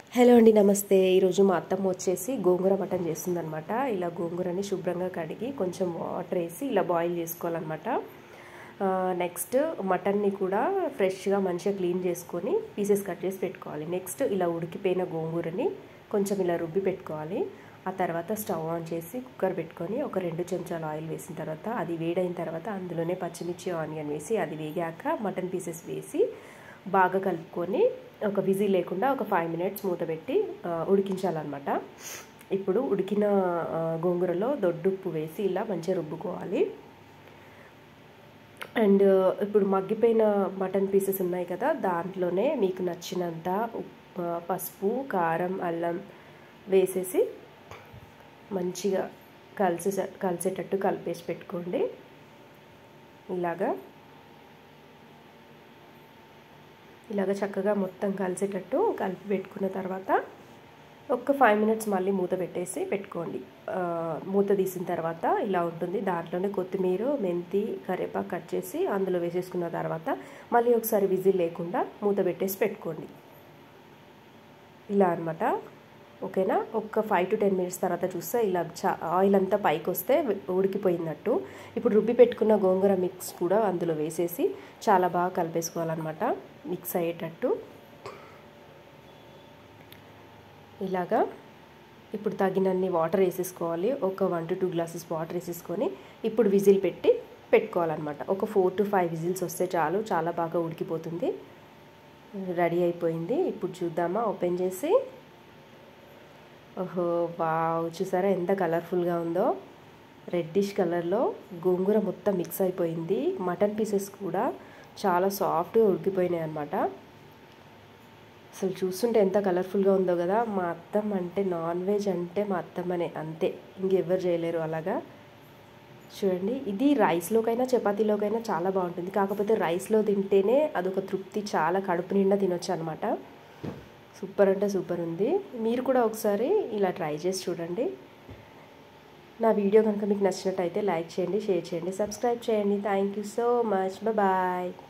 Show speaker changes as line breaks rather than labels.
hello అండి నమస్తే ఈరోజు మా అత్తమ్మ వచ్చేసి గోంగూర మటన్ చేస్తుందనమాట ఇలా గోంగూరని శుభ్రంగా కడిగి కొంచెం వాటర్ వేసి ఇలా బాయిల్ చేసుకోవాలన్నమాట నెక్స్ట్ మటన్ని కూడా ఫ్రెష్గా మంచిగా క్లీన్ చేసుకొని పీసెస్ కట్ చేసి పెట్టుకోవాలి నెక్స్ట్ ఇలా ఉడికిపోయిన గోంగూరని కొంచెం ఇలా రుబ్బి పెట్టుకోవాలి ఆ తర్వాత స్టవ్ ఆన్ చేసి కుక్కర్ పెట్టుకొని ఒక రెండు చెంచాలు ఆయిల్ వేసిన తర్వాత అది వేడైన తర్వాత అందులోనే పచ్చిమిర్చి ఆనియన్ వేసి అది వేగాక మటన్ పీసెస్ వేసి బాగా కలుపుకొని ఒక విజీ లేకుండా ఒక ఫైవ్ మినిట్స్ మూత పెట్టి ఉడికించాలన్నమాట ఇప్పుడు ఉడికిన గోంగూరలో దొడ్డుప్పు వేసి ఇలా మంచిగా రుబ్బుకోవాలి అండ్ ఇప్పుడు మగ్గిపోయిన మటన్ పీసెస్ ఉన్నాయి కదా దాంట్లోనే మీకు నచ్చినంత పసుపు కారం అల్లం వేసేసి మంచిగా కలిసి కలిసేటట్టు కలిపేసి పెట్టుకోండి ఇలాగా ఇలాగ చక్కగా మొత్తం కలిసేటట్టు కలిపి పెట్టుకున్న తర్వాత ఒక ఫైవ్ మినిట్స్ మళ్ళీ మూత పెట్టేసి పెట్టుకోండి మూత తీసిన తర్వాత ఇలా ఉంటుంది దాంట్లోనే కొత్తిమీర మెంతి కరివేపాకు కట్ చేసి అందులో వేసేసుకున్న తర్వాత మళ్ళీ ఒకసారి విజిల్ లేకుండా మూత పెట్టేసి పెట్టుకోండి ఇలా అనమాట ఓకేనా ఒక ఫైవ్ టు టెన్ మినిట్స్ తర్వాత చూస్తే ఇలా చా ఆయిల్ అంతా పైకి వస్తే ఉడికిపోయినట్టు ఇప్పుడు రుబ్బి పెట్టుకున్న గోంగూర మిక్స్ కూడా అందులో వేసేసి చాలా బాగా కలిపేసుకోవాలన్నమాట మిక్స్ అయ్యేటట్టు ఇలాగా ఇప్పుడు తగినన్ని వాటర్ వేసేసుకోవాలి ఒక one to two glasses water వేసేసుకొని ఇప్పుడు విజిల్ పెట్టి పెట్టుకోవాలన్నమాట ఒక ఫోర్ టు ఫైవ్ విజిల్స్ వస్తే చాలు చాలా బాగా ఉడికిపోతుంది రెడీ అయిపోయింది ఇప్పుడు చూద్దామా ఓపెన్ చేసి ఓహో వావ్ చూసారా ఎంత కలర్ఫుల్గా ఉందో రెడ్డిష్ కలర్లో గోంగూర మొత్తం మిక్స్ అయిపోయింది మటన్ పీసెస్ కూడా చాలా సాఫ్ట్గా ఉడికిపోయినాయి అనమాట అసలు చూస్తుంటే ఎంత కలర్ఫుల్గా ఉందో కదా మా అత్తమ్మ అంటే నాన్ వెజ్ అంటే మా అత్తమ్మనే అంతే ఇంకెవ్వరు చేయలేరు అలాగా చూడండి ఇది రైస్లోకైనా చపాతీలోకైనా చాలా బాగుంటుంది కాకపోతే రైస్లో తింటేనే అదొక తృప్తి చాలా కడుపు నిండా తినొచ్చు అనమాట సూపర్ అంటే సూపర్ ఉంది మీరు కూడా ఒకసారి ఇలా ట్రై చేసి చూడండి నా వీడియో కనుక మీకు నచ్చినట్టయితే లైక్ చేయండి షేర్ చేయండి సబ్స్క్రైబ్ చేయండి thank you so much bye